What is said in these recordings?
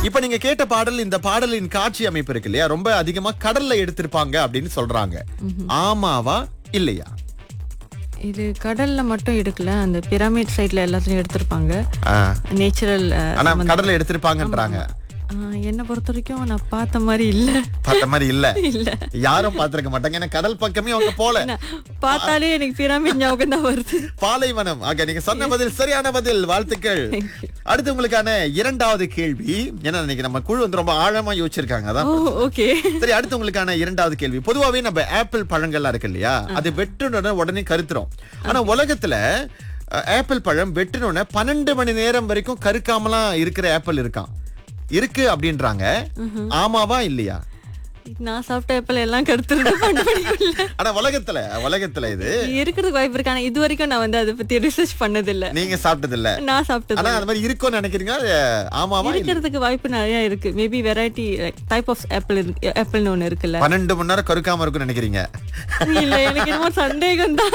இப்ப நீங்க கேட்ட பாடல் இந்த பாடலின் காட்சி அமைப்பு இருக்கு இல்லையா ரொம்ப அதிகமா கடல்ல எடுத்திருப்பாங்க அப்படின்னு சொல்றாங்க ஆமாவா இல்லையா இது கடல்ல மட்டும் எடுக்கல அந்த பிரமிட் சைட்ல எல்லாத்தையும் எடுத்திருப்பாங்க ஆ. நேச்சுரல் ஆனா கடல்ல எடுத்திருப்பாங்கன்றாங்க என்னை பொறுத்த வரைக்கும் நான் பார்த்த மாதிரி இல்ல பார்த்த மாதிரி இல்ல இல்ல யாரும் பார்த்திருக்க மாட்டாங்க ஏன்னா கடல் பக்கமே அவங்க போல நான் பார்த்தாலே எனக்கு பிரமிட் ஞாபகம் தான் வருது பாலைவனம் ஆக நீங்க சொன்ன பதில் சரியான பதில் வாழ்த்துக்கள் அடுத்து உங்களுக்கான இரண்டாவது கேள்வி ஏன்னா இன்னைக்கு நம்ம குழு வந்து ரொம்ப ஆழமா யோசிச்சிருக்காங்க அதான் ஓ ஓகே சரி அடுத்து உங்களுக்கான இரண்டாவது கேள்வி பொதுவாவே நம்ம ஆப்பிள் பழங்கள்லாம் இருக்கு இல்லையா அது வெட்டுன உடனே கருத்துரும் ஆனா உலகத்துல அஹ், ஆப்பிள் பழம் வெட்டுன பன்னெண்டு மணி நேரம் வரைக்கும் கருக்காமலாம் இருக்கிற ஆப்பிள் இருக்கான் இருக்கு அப்படின்றாங்க ஆமாவா இல்லையா நான் சாப்பிட்ட ஆப்பிள் எல்லாம் கருத்துருந்து பண்ண ஆனா உலகத்துல உலகத்துல இது இருக்கிறதுக்கு வாய்ப்பு இருக்கு ஆனா இது வரைக்கும் நான் வந்து அதை பத்தி ரிசர்ச் பண்ணது இல்ல நீங்க சாப்பிட்டது இல்ல நான் சாப்பிட்டது ஆனா அது மாதிரி இருக்கும்னு நினைக்கிறீங்க அது ஆமாவா இல்லையா? இருக்கிறதுக்கு வாய்ப்பு நிறைய இருக்கு maybe variety type of apple ஆப்பிள்னு ஒண்ணு இருக்குல்ல பன்னெண்டு மணி நேரம் கருக்காம இருக்கும்னு நினைக்கிறீங்க இல்ல எனக்கு என்னமோ சந்தேகம் தான்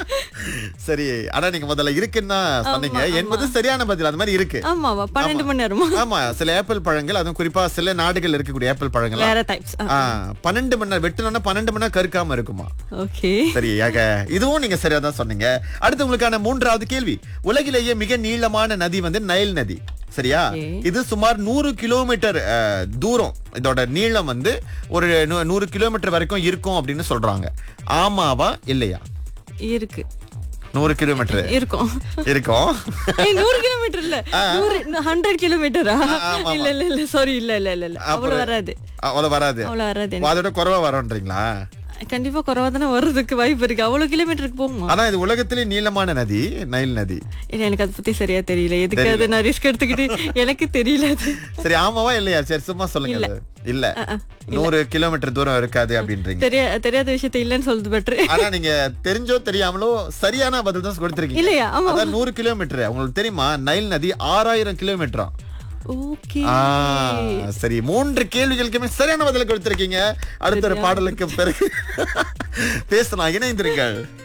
சரி ஆனா நீங்க முதல்ல இருக்குன்னு தான் சொன்னீங்க என்பது சரியான பதில் அது மாதிரி இருக்கு ஆமாவா பன்னெண்டு மணி நேரமா ஆமா சில ஆப்பிள் பழங்கள் அதுவும் குறிப்பா சில நாடுகள் இருக்கக்கூடிய ஆப்பிள் பழங்கள் வேற டைப்ஸ் பன்னெண்டு மணி நேரம் வெட்டணும்னா பன்னெண்டு மணி நேரம் கருக்காம இருக்குமா ஓகே சரி ஆக இதுவும் நீங்க சரியா தான் சொன்னீங்க அடுத்து உங்களுக்கான மூன்றாவது கேள்வி உலகிலேயே மிக நீளமான நதி வந்து நைல் நதி சரியா Okay. இது சுமார் நூறு கிலோமீட்டர் அஹ், தூரம் இதோட நீளம் வந்து ஒரு நூ- நூறு கிலோமீட்டர் வரைக்கும் இருக்கும் அப்படின்னு சொல்றாங்க ஆமாவா இல்லையா இருக்கு நூறு கிலோமீட்டர் இருக்கும் இருக்கும் ஏய், நூறு கிலோமீட்டர் இல்ல நூறு ஹண்ட்ரட் கிலோமீட்டரா ஆமா, இல்ல இல்ல இல்ல சாரி இல்ல இல்ல இல்ல இல்ல அவ்வளவு வராது அவ்வளவு வராது அவ்வளவு வராது ஓ, அதோட குறைவா வரோன்றீங்களா எனக்கு. கண்டிப்பா குறைவா தானே வர்றதுக்கு வாய்ப்பு இருக்கு அவ்வளவு கிலோமீட்டருக்கு போகுமா ஆனா இது உலகத்திலே நீளமான நதி நைல் நதி இல்ல எனக்கு அதை பத்தி சரியா தெரியல எதுக்கு அதை நான் ரிஸ்க் எடுத்துக்கிட்டு எனக்கு தெரியல அது சரி ஆமாவா இல்லையா சரி சும்மா சொல்லுங்க அது. இல்ல நூறு கிலோமீட்டர் தூரம் இருக்காது அப்படின்றீங்க தெரிய தெரியாத விஷயத்த இல்லன்னு சொல்றது பெட்ரு ஆனா நீங்க தெரிஞ்சோ தெரியாமலோ சரியான பதில் தான் கொடுத்திருக்கீங்க இல்லையா ஆமா அதான் நூறு கிலோமீட்டர் உங்களுக்கு தெரியுமா நைல் நதி ஆறாயிரம் கிலோமீட்டரா ஓகே ஆ, சரி மூன்று கேள்விகளுக்குமே சரியான பதில் கொடுத்திருக்கீங்க அடுத்த ஒரு பாடலுக்கு பிறகு பேசலாம் இணைந்திருங்கள்